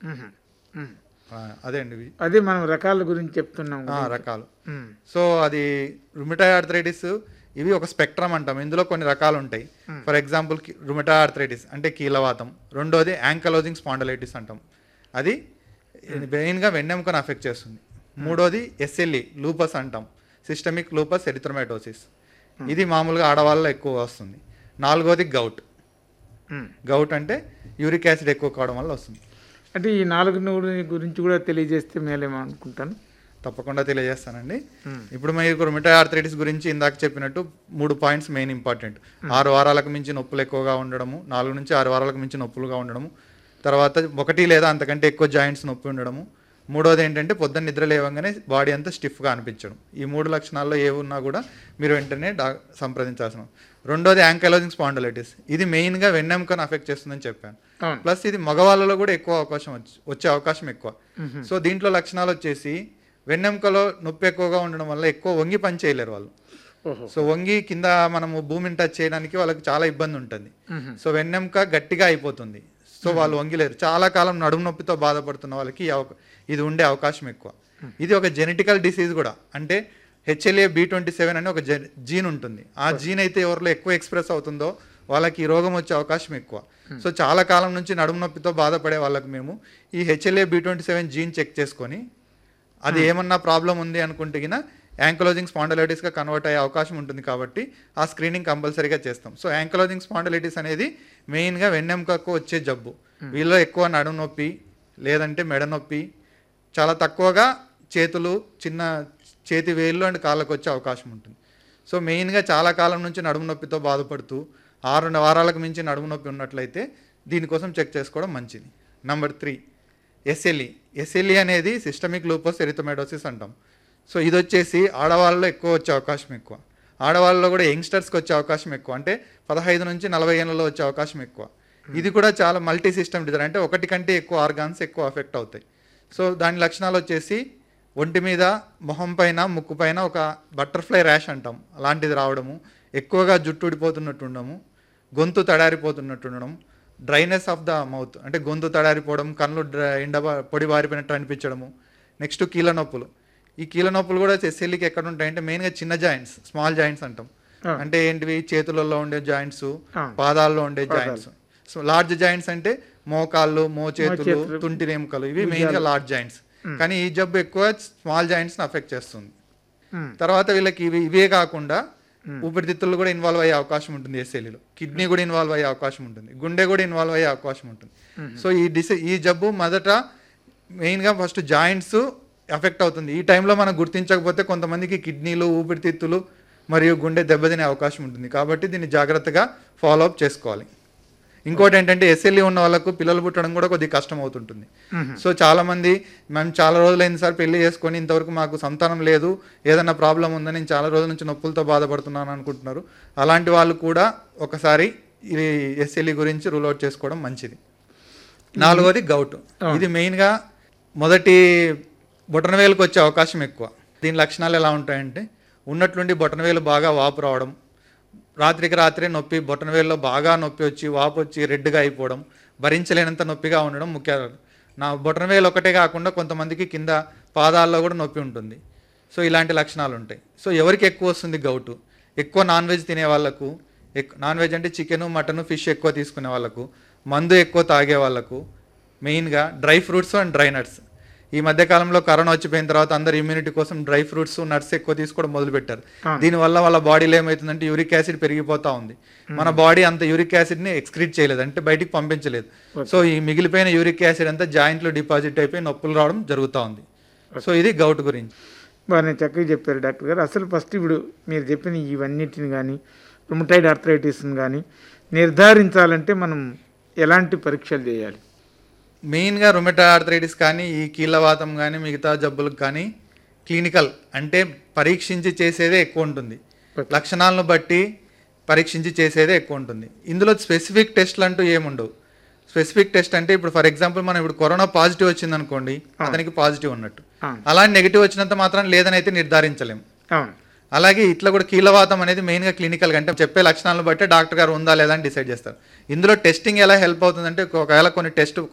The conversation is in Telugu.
మ్మ్. మ్మ్. ఆ, అదే అండి ఇవి. అదే మనం రకాల గురించి చెప్తున్నాం ఆ, కదా. రకాలు మ్మ్. సో అది రుమిటాయ్ ఆర్థరైటిస్ ఇవి ఒక స్పెక్ట్రమ్ అంటాం ఇందులో కొన్ని రకాలు ఉంటాయి ఫర్ ఎగ్జాంపుల్ రుమిటాయ్ ఆర్థరైటిస్ అంటే కీలవాతం రెండోది యాంకలోజింగ్ స్పాండలైటిస్ అంటాం అది మెయిన్గా వెన్నెముకను అఫెక్ట్ చేస్తుంది మూడోది ఎస్ఎల్ఈ లూపస్ అంటాం సిస్టమిక్ లూపస్ ఎరిథ్రొమాటోసిస్ ఇది మామూలుగా ఆడవాళ్ళలో ఎక్కువ వస్తుంది నాలుగోది గౌట్ మ్మ్. గౌట్ అంటే యూరిక్ యాసిడ్ ఎక్కువ కావడం వల్ల వస్తుంది అంటే ఈ నాలుగు నూరు గురించి కూడా తెలియజేస్తే మేలేమో అనుకుంటాను తప్పకుండా తెలియజేస్తానండి మ్మ్. ఇప్పుడు మీకు రుమిటాయ్ ఆర్థరైటిస్ గురించి ఇందాక చెప్పినట్టు మూడు పాయింట్స్ మెయిన్ ఇంపార్టెంట్ ఆరు వారాలకు మించి నొప్పులు ఎక్కువగా ఉండడము నాలుగు నుంచి ఆరు వారాలకు మించి నొప్పులుగా ఉండడము తర్వాత ఒకటి లేదా అంతకంటే ఎక్కువ జాయింట్స్ నొప్పి ఉండడము మూడోది ఏంటంటే పొద్దున్న నిద్ర లేవగానే బాడీ అంతా స్టిఫ్గా అనిపించడం ఈ మూడు లక్షణాల్లో ఏ ఉన్నా కూడా మీరు వెంటనే డా సంప్రదించాల్సిన రెండోది యాంకలోజింగ్ స్పాండలైటిస్ ఇది మెయిన్గా వెన్నెముకను అఫెక్ట్ చేస్తుందని చెప్పాను అవును ప్లస్ ఇది మగవాళ్ళలో కూడా ఎక్కువ అవకాశం వచ్చి వచ్చే అవకాశం ఎక్కువ మ్మ్. సో దీంట్లో లక్షణాలు వచ్చేసి వెన్నెముకలో నొప్పి ఎక్కువగా ఉండడం వల్ల ఎక్కువ వంగి పని చేయలేరు వాళ్ళు ఓహో సో వంగి కింద మనము భూమిని టచ్ చేయడానికి వాళ్ళకి చాలా ఇబ్బంది ఉంటుంది మ్మ్. సో వెన్నెముక గట్టిగా అయిపోతుంది సో వాళ్ళు వంగిలేరు చాలా కాలం నడుము నొప్పితో బాధపడుతున్న వాళ్ళకి ఈ అవక- ఇది ఉండే అవకాశం ఎక్కువ ఇది ఒక జెనెటికల్ డిసీజ్ కూడా అంటే హెచ్ఎల్ఏ బి ట్వంటీ సెవెన్ అని ఒక జీన్ ఉంటుంది ఆ జీన్ అయితే ఎవరిలో ఎక్కువ ఎక్స్ప్రెస్ అవుతుందో వాళ్ళకి ఈ రోగం వచ్చే అవకాశం ఎక్కువ సో చాలా కాలం నుంచి నడుము నొప్పితో బాధపడే వాళ్ళకి మేము ఈ HLA B twenty seven gene check చేసుకొని అది ఏమన్నా ప్రాబ్లం ఉంది అనుకుంటే గిన యాంకలోజింగ్ స్పాండలైటిస్గా కన్వర్ట్ అయ్యే అవకాశం ఉంటుంది కాబట్టి ఆ స్క్రీనింగ్ కంపల్సరీగా చేస్తాం సో యాంకలోజింగ్ స్పాండలైటిస్ అనేది మెయిన్గా వెన్నెముకకు వచ్చే జబ్బు వీళ్ళలో ఎక్కువ నడుము నొప్పి లేదంటే మెడ నొప్పి చాలా తక్కువగా చేతులు చిన్న చేతి వేళ్ళు అండ్ కాళ్ళకు వచ్చే అవకాశం ఉంటుంది సో మెయిన్గా చాలా కాలం నుంచి నడుము నొప్పితో బాధపడుతూ ఆరు వారాలకు మించి నడుము నొప్పి ఉన్నట్లయితే దీనికోసం చెక్ చేసుకోవడం మంచిది నంబర్ త్రీ ఎస్ఎల్ఈ ఎస్ఎల్ఈ అనేది సిస్టమిక్ లూపస్ ఎరిథోమెడోసిస్ అంటాం సో ఇది వచ్చేసి ఆడవాళ్ళలో ఎక్కువ వచ్చే అవకాశం ఎక్కువ ఆడవాళ్ళలో కూడా యంగ్స్టర్స్కి వచ్చే అవకాశం ఎక్కువ అంటే పదహైదు నుంచి నలభై ఏళ్ళలో వచ్చే అవకాశం ఎక్కువ ఇది కూడా చాలా మల్టీ సిస్టమ్ డిజర్ అంటే ఒకటి కంటే ఎక్కువ ఆర్గాన్స్ ఎక్కువ అఫెక్ట్ అవుతాయి సో దాని లక్షణాలు వచ్చేసి ఒంటి మీద మొహం పైన ముక్కు పైన ఒక బటర్ఫ్లై ర్యాష్ అంటాం అలాంటిది రావడము ఎక్కువగా జుట్టు ఊడిపోతున్నట్టు ఉండడము గొంతు తడారిపోతున్నట్టు ఉండడం డ్రైనెస్ ఆఫ్ ద మౌత్ అంటే గొంతు తడారిపోవడం కళ్ళు డ్ర- ఎండ పొడి బారిపోయినట్టు అనిపించడము నెక్స్ట్ కీళ్ళ నొప్పులు ఈ కీళ్ళ నొప్పులు కూడా ఎస్ఎల్కి ఎక్కడ ఉంటాయంటే మెయిన్గా చిన్న జాయింట్స్ స్మాల్ జాయింట్స్ అంటాం ఆ. అంటే ఏంటివి చేతులలో ఉండే జాయింట్స్ ఆ. పాదాల్లో ఉండే పాదాలు. జాయింట్స్ సో లార్జ్ జాయింట్స్ అంటే మోకాళ్ళు మోచేతులు మోచేతులు, తుంటి రేముకలు ఇవి మెయిన్గా లార్జ్ జాయింట్స్ కానీ ఈ జబ్బు ఎక్కువ స్మాల్ జాయింట్స్ని అఫెక్ట్ చేస్తుంది మ్మ్. తర్వాత వీళ్ళకి ఇవి ఇవే కాకుండా ఊపిరితిత్తులు కూడా ఇన్వాల్వ్ అయ్యే అవకాశం ఉంటుంది ఎస్ఎల్ఈలో కిడ్నీ కూడా ఇన్వాల్వ్ అయ్యే అవకాశం ఉంటుంది గుండె కూడా ఇన్వాల్వ్ అయ్యే అవకాశం ఉంటుంది సో ఈ డిసీ ఈ జబ్బు మొదట మెయిన్గా ఫస్ట్ జాయింట్స్ ఎఫెక్ట్ అవుతుంది ఈ టైంలో మనం గుర్తించకపోతే కొంతమందికి కిడ్నీలు ఊపిరితిత్తులు మరియు గుండె దెబ్బతినే అవకాశం ఉంటుంది కాబట్టి దీన్ని జాగ్రత్తగా ఫాలో అప్ చేసుకోవాలి ఇంకోటి ఏంటంటే ఎస్ఎల్ఈ ఉన్న వాళ్ళకు పిల్లలు పుట్టడం కూడా కొద్దిగా కష్టం అవుతుంటుంది మ్మ్. సో చాలా మంది మేము చాలా రోజులైంది సార్ పెళ్లి చేసుకొని ఇంతవరకు మాకు సంతానం లేదు ఏదైనా ప్రాబ్లం ఉందని నేను చాలా రోజుల నుంచి నొప్పులతో బాధపడుతున్నాను అనుకుంటున్నారు అలాంటి వాళ్ళు కూడా ఒకసారి ఇది ఎస్ఎల్ఈ గురించి రూల్ అవుట్ చేసుకోవడం మంచిది నాలుగోది గౌట్ ఇది మెయిన్గా మొదటి బొటనవేలుకు వచ్చే అవకాశం ఎక్కువ దీని లక్షణాలు ఎలా ఉంటాయంటే ఉన్నట్లుండి బొటనవేలు బాగా వాపు రావడం రాత్రికి రాత్రే నొప్పి బొటనవేలులో బాగా నొప్పి వచ్చి వాపు వచ్చి రెడ్గా అయిపోవడం భరించలేనంత నొప్పిగా ఉండడం ముఖ్య నా బొటనవేలు ఒకటే కాకుండా కొంతమందికి కింద పాదాల్లో కూడా నొప్పి ఉంటుంది సో ఇలాంటి లక్షణాలు ఉంటాయి సో ఎవరికి ఎక్కువ వస్తుంది గౌటు ఎక్కువ నాన్ వెజ్ తినే వాళ్ళకు ఎక్- నాన్ వెజ్ అంటే చికెన్ మటన్ ఫిష్ ఎక్కువ తీసుకునే వాళ్ళకు మందు ఎక్కువ తాగే వాళ్ళకు మెయిన్గా dry fruits and dry nuts ఈ మధ్య కాలంలో కరోనా వచ్చిపోయిన తర్వాత అందరు ఇమ్యూనిటీ కోసం డ్రై ఫ్రూట్స్ నట్స్ ఎక్కువ తీసుకోవడం మొదలుపెట్టారు అవును. దీనివల్ల వాళ్ళ బాడీలో ఏమవుతుందంటే యూరిక్ యాసిడ్ పెరిగిపోతా ఉంది మన బాడీ అంత యూరిక్ యాసిడ్ని ఎక్స్క్రీట్ చేయలేదు అంటే బయటికి పంపించలేదు సో ఈ మిగిలిపోయిన యూరిక్ యాసిడ్ అంతా జాయింట్లో డిపాజిట్ అయిపోయి నొప్పులు రావడం జరుగుతూ ఉంది సో ఇది గౌట్ గురించి బాగానే చక్కగా చెప్పారు డాక్టర్ గారు అసలు ఫస్ట్ ఇప్పుడు మీరు చెప్పిన ఇవన్నిటిని కానీ రుమటైడ్ ఆర్థరైటిస్ని కానీ నిర్ధారించాలంటే మనం ఎలాంటి పరీక్షలు చేయాలి మెయిన్గా రుమెటా ఆర్థరైటిస్ కానీ ఈ కీళ్ళవాతం కానీ మిగతా జబ్బులకు కానీ క్లినికల్ అంటే పరీక్షించి చేసేదే ఎక్కువ ఉంటుంది Okay. లక్షణాలను బట్టి పరీక్షించి చేసేదే ఎక్కువ ఉంటుంది ఇందులో స్పెసిఫిక్ టెస్ట్లు అంటూ ఏముండవు స్పెసిఫిక్ టెస్ట్ అంటే ఇప్పుడు ఫర్ ఎగ్జాంపుల్ మనం ఇప్పుడు కరోనా పాజిటివ్ వచ్చింది అనుకోండి అతనికి పాజిటివ్ ఉన్నట్టు అవును అలాంటి నెగిటివ్ వచ్చినంత మాత్రం లేదని అయితే నిర్ధారించలేం అవును అలాగే ఇట్లా కూడా కీలవాతం అనేది మెయిన్గా క్లినికల్ అంటే చెప్పే లక్షణాలను బట్టి డాక్టర్ గారు ఉందా లేదా అని డిసైడ్ చేస్తారు ఇందులో టెస్టింగ్ ఎలా హెల్ప్ అవుతుందంటే ఒకవేళ కొన్ని టెస్ట్